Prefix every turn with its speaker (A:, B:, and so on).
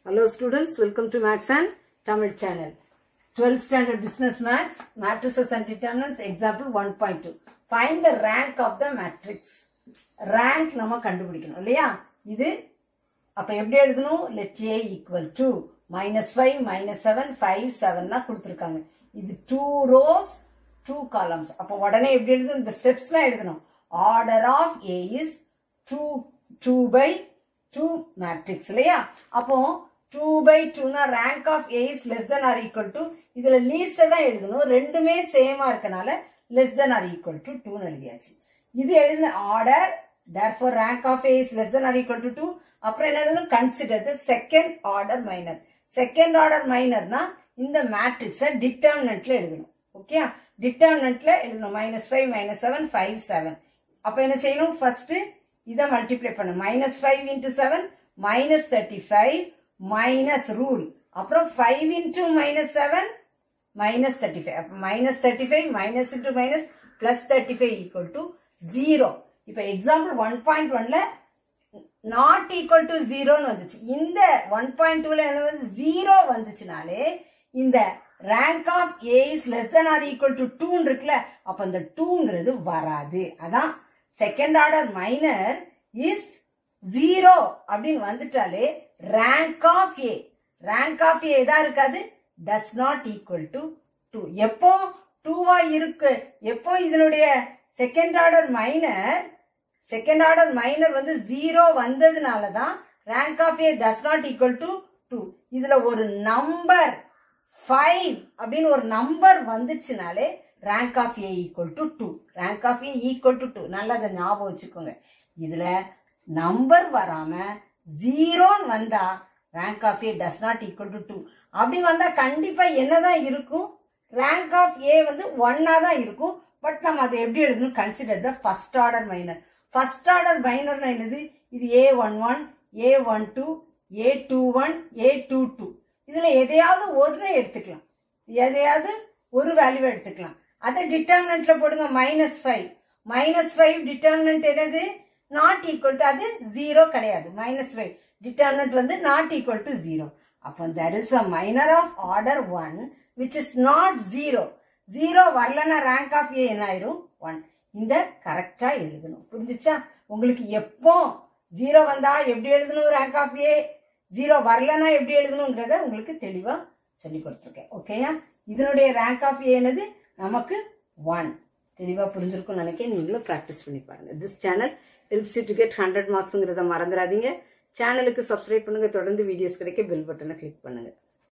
A: Hello students, welcome to Max and Tamil channel. 12th standard business maths, matrices and determinants, example 1.2. Find the rank of the matrix. Rank நம்ம கண்டுபிடிக்கணும் இல்லையா இது அப்ப எப்படி எழுதணும் let a equal to minus 5 minus 7 5 7 னா கொடுத்திருக்காங்க இது 2 rows 2 columns அப்ப உடனே எப்படி எழுதணும் இந்த ஸ்டெப்ஸ்லாம் எழுதணும் order of a is 2 2 by 2 matrix இல்லையா அப்போ 2 by 2 னா rank of a is less than or equal to இதுல லீஸ்ட் தான் எழுதணும் ரெண்டுமே சேமா இருக்கனால less than or equal to 2 னு எழுதியாச்சு இது எழுதின order therefore rank of a is less than or equal to 2 அப்புறம் என்ன எழுதணும் consider the second order minor second order மைனர்னா இந்த மேட்ரிக்ஸை டிட்டர்மினன்ட்ல எழுதணும் ஓகே டிட்டர்மினன்ட்ல எழுதணும் minus five minus seven five seven அப்ப என்ன செய்யணும் ஃபர்ஸ்ட் இதை மல்டிப்ளை பண்ண minus five into seven minus thirty five minus rule அப்புறம் five into minus seven minus thirty five அப்போ minus thirty five minus into minus plus thirty five equal to zero இப்போ example one point ஒன்ல not equal to ஜீரோன்னு வந்துச்சு இந்த one point டூல என்ன வந்து ஜீரோ வந்துச்சுனாலே இந்த rank of A is less than or equal to டூன்னு இருக்குல்ல அப்ப இந்த டூங்கிறது வராது அதான் second order minor is zero அப்படின்னு வந்துட்டாலே rank of A rank of A தான் இருக்காது does not equal to two எப்போ டூவா இருக்கு எப்போ இதனுடைய second order minor second order minor வந்து ஜீரோ வந்ததுனால தான் rank of A does not equal to two இதுல ஒரு நம்பர் ஃபைவ் அப்படின்னு ஒரு number வந்துச்சுனாலே rank of A equal to two rank of A equal to two நல்லா அதை ஞாபகம் வச்சுக்கோங்க இதுல நம்பர் வராம ஜீரோன்னு வந்தா rank of A does not equal to two அப்படி வந்தா கண்டிப்பா என்னதான் இருக்கும் ரேங்க் ஆஃப் ஏ வந்து ஒன்னா தான் இருக்கும் பட் நம்ம அதை எப்படி எழுதணும் consider the first order minor first order மைனர்னா என்னது இது A one one A one two A two one A two two இதுல எதையாவது ஒன்று எடுத்துக்கலாம் எதையாவது ஒரு வேல்யூ எடுத்துக்கலாம் அதை டிட்டர்மினன்ட்ல போடுங்க minus five minus five determinant என்னது நாட் ஈக்குவல் டு அது ஜீரோ கிடையாது மைனஸ் ஃபைவ் டிட்டர்மினன்ட் வந்து நாட் ஈக்குவல் டு ஜீரோ அப்போ there is a minor of order one which is not zero zero வரலன்னா ரேங்க் ஆஃப் ஏ என்ன ஆயிரும் one இந்த கரெக்டா எழுதணும் புரிஞ்சுச்சா உங்களுக்கு எப்போ ஜீரோ வந்தா எப்படி எழுதணும் ரேங்க் ஆஃப் ஏ ஜீரோ வரலன்னா எப்படி எழுதணுங்கிறத உங்களுக்கு தெளிவா சொல்லி கொடுத்துருக்கேன் ஓகேயா இதனுடைய ரேங்க் ஆஃப் ஏ என்னது நமக்கு ஒன் தெளிவா புரிஞ்சிருக்கும்னு நினைக்கிறேன் நீங்களும் ப்ராக்டிஸ் பண்ணி பாருங்க this channel helps to get hundred மார்க்ஸுங்கிறத மறந்துடாதீங்க சேனலுக்கு சப்ஸ்கிரைப் பண்ணுங்க தொடர்ந்து வீடியோஸ் கிடைக்க பெல் பட்டனை கிளிக் பண்ணுங்க